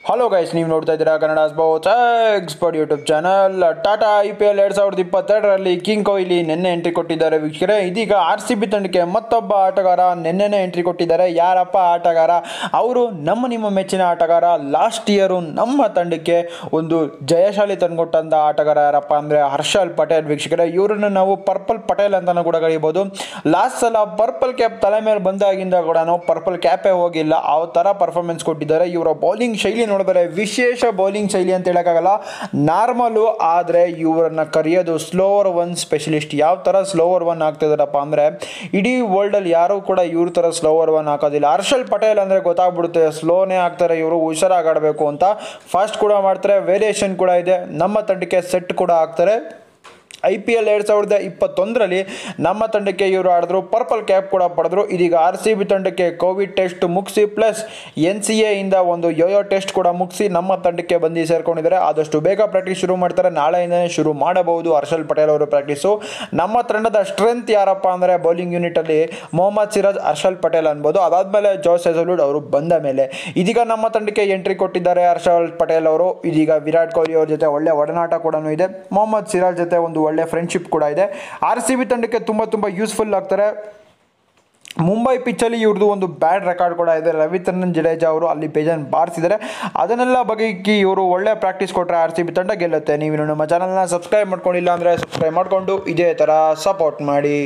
hello guys ನೀವು ನೋಡ್ತಾ ಇದ್ದೀರಾ Kannada sports expert YouTube channel Tata I P L ಎರಡು ಸಾವಿರದ ಇಪ್ಪತ್ತೆರಡರಲ್ಲಿ ಕಿಂಗ್ ಕೊಹ್ಲಿ ನಿನ್ನೆ ಎಂಟ್ರಿ ಕೊಟ್ಟಿದ್ದಾರೆ ವೀಕ್ಷಕರೇ ಇದೀಗ ಆರ್ ಸಿ ಬಿ ತಂಡಕ್ಕೆ ಮತ್ತೊಬ್ಬ ಆಟಗಾರ ನಿನ್ನೆನೇ ಎಂಟ್ರಿ ಕೊಟ್ಟಿದ್ದಾರೆ ಯಾರಪ್ಪ ಆಟಗಾರ ಅವರು ನಮ್ಮ ನಿಮ್ಮ ಮೆಚ್ಚಿನ ಆಟಗಾರ ಲಾಸ್ಟ್ ಇಯರು ನಮ್ಮ ತಂಡಕ್ಕೆ ಒಂದು ಜಯಶಾಲಿ ತಂದುಕೊಟ್ಟಂಥ ಆಟಗಾರ ಯಾರಪ್ಪ ಅಂದರೆ ಹರ್ಷಲ್ ಪಟೇಲ್ ವೀಕ್ಷಕರೇ ಇವರನ್ನು ನಾವು ಪರ್ಪಲ್ ಪಟೇಲ್ ಅಂತಲೂ ಕೂಡ ಕರೀಬೋದು ಲಾಸ್ಟ್ ಸಲ ಪರ್ಪಲ್ ಕ್ಯಾಪ್ ತಲೆ ಮೇಲೆ ಬಂದಾಗಿಂದ ಕೂಡ ನಾವು ಪರ್ಪಲ್ ಕ್ಯಾಪೇ ಹೋಗಿಲ್ಲ ಆ ಥರ ಪರ್ಫಾರ್ಮೆನ್ಸ್ ಕೊಟ್ಟಿದ್ದಾರೆ ಇವರ ಬೌಲಿಂಗ್ ಶೈಲಿ ನೋಡಿದರೆ ವಿಶೇಷ ಬೌಲಿಂಗ್ ಶೈಲಿ ಅಂತ ಹೇಳೋಕ್ಕಾಗಲ್ಲ ನಾರ್ಮಲು ಆದರೆ ಇವರನ್ನು ಕರೆಯೋದು ಸ್ಲೋವರ್ ಒನ್ ಸ್ಪೆಷಲಿಸ್ಟ್ ಯಾವ ಥರ ಸ್ಲೋವರ್ ಒನ್ ಆಗ್ತಿದಾರಪ್ಪ ಅಂದರೆ ಇಡೀ ವರ್ಲ್ಡಲ್ಲಿ ಯಾರೂ ಕೂಡ ಇವ್ರ ಥರ ಸ್ಲೋವರ್ ಒನ್ ಹಾಕೋದಿಲ್ಲ ಹರ್ಷಲ್ ಪಟೇಲ್ ಅಂದರೆ ಗೊತ್ತಾಗ್ಬಿಡುತ್ತೆ ಸ್ಲೋನೇ ಆಗ್ತಾರೆ ಇವರು ಹುಷಾರಾಗಿ ಆಡಬೇಕು ಅಂತ ಫಾಸ್ಟ್ ಕೂಡ ಮಾಡ್ತಾರೆ ವೇರಿಯೇಷನ್ ಕೂಡ ಇದೆ ನಮ್ಮ ತಂಡಕ್ಕೆ ಸೆಟ್ ಕೂಡ ಆಗ್ತಾರೆ ಐ ಪಿ ಎಲ್ ಎರಡು ಸಾವಿರದ ಇಪ್ಪತ್ತೊಂದರಲ್ಲಿ ನಮ್ಮ ತಂಡಕ್ಕೆ ಇವರು ಆಡಿದ್ರು ಪರ್ಪಲ್ ಕ್ಯಾಪ್ ಕೂಡ ಪಡೆದ್ರು ಇದೀಗ ಆರ್ ಸಿ ಬಿ ತಂಡಕ್ಕೆ ಕೋವಿಡ್ ಟೆಸ್ಟ್ ಮುಗಿಸಿ ಪ್ಲಸ್ ಎನ್ ಸಿ ಎಯಿಂದ ಒಂದು ಯೋಯೋ ಟೆಸ್ಟ್ ಕೂಡ ಮುಗಿಸಿ ನಮ್ಮ ತಂಡಕ್ಕೆ ಬಂದು ಸೇರ್ಕೊಂಡಿದ್ದಾರೆ ಆದಷ್ಟು ಬೇಗ ಪ್ರಾಕ್ಟೀಸ್ ಶುರು ಮಾಡ್ತಾರೆ ನಾಳೆಯಿಂದನೇ ಶುರು ಮಾಡಬಹುದು ಹರ್ಷಲ್ ಪಟೇಲ್ ಅವರು ಪ್ರಾಕ್ಟೀಸು ನಮ್ಮ ತಂಡದ ಸ್ಟ್ರೆಂತ್ ಯಾರಪ್ಪ ಅಂದರೆ ಬೌಲಿಂಗ್ ಯೂನಿಟಲ್ಲಿ ಮೊಹಮ್ಮದ್ ಸಿರಾಜ್ ಹರ್ಷಲ್ ಪಟೇಲ್ ಅನ್ಬೋದು ಅದಾದಮೇಲೆ ಜೋಸ್ ಹೆಸಲ್ವುಡ್ ಅವರು ಬಂದ ಮೇಲೆ ಇದೀಗ ನಮ್ಮ ತಂಡಕ್ಕೆ ಎಂಟ್ರಿ ಕೊಟ್ಟಿದ್ದಾರೆ ಹರ್ಷಲ್ ಪಟೇಲ್ ಅವರು ಇದೀಗ ವಿರಾಟ್ ಕೊಹ್ಲಿ ಅವ್ರ ಜೊತೆ ಒಳ್ಳೆ ಒಡನಾಟ ಕೂಡ ಇದೆ ಮೊಹಮ್ಮದ್ ಸಿರಾಜ್ ಜೊತೆ ಒಂದು ಒಳ್ಳೆ ಫ್ರೆಂಡ್ಶಿಪ್ ಕೂಡ ಇದೆ ಆರ್ ಸಿ ಬಿ ತಂಡಕ್ಕೆ ತುಂಬ ತುಂಬ ಯೂಸ್ಫುಲ್ ಆಗ್ತಾರೆ ಮುಂಬೈ ಪಿಚ್ಚಲ್ಲಿ ಇವ್ರದ್ದು ಒಂದು ಬ್ಯಾಡ್ ರೆಕಾರ್ಡ್ ಕೂಡ ಇದೆ ರವಿಚಂದ್ರನ್ ಜಡೇಜಾ ಅವರು ಅಲ್ಲಿ ಬೇಜಾನ್ ಬಾರಿಸಿದ್ದಾರೆ ಅದನ್ನೆಲ್ಲ ಬಗೆಗಿ ಇವರು ಒಳ್ಳೆ ಪ್ರಾಕ್ಟೀಸ್ ಕೊಟ್ಟರೆ ಆರ್ ಸಿ ಬಿ ತಂಡ ಗೆಲ್ಲುತ್ತೆ ನೀವು ನಮ್ಮ ಚಾನಲ್ನ ಸಬ್ಸ್ಕ್ರೈಬ್ ಮಾಡ್ಕೊಂಡಿಲ್ಲ ಅಂದರೆ ಸಬ್ಸ್ಕ್ರೈಬ್ ಮಾಡಿಕೊಂಡು ಇದೇ ಥರ ಸಪೋರ್ಟ್ ಮಾಡಿ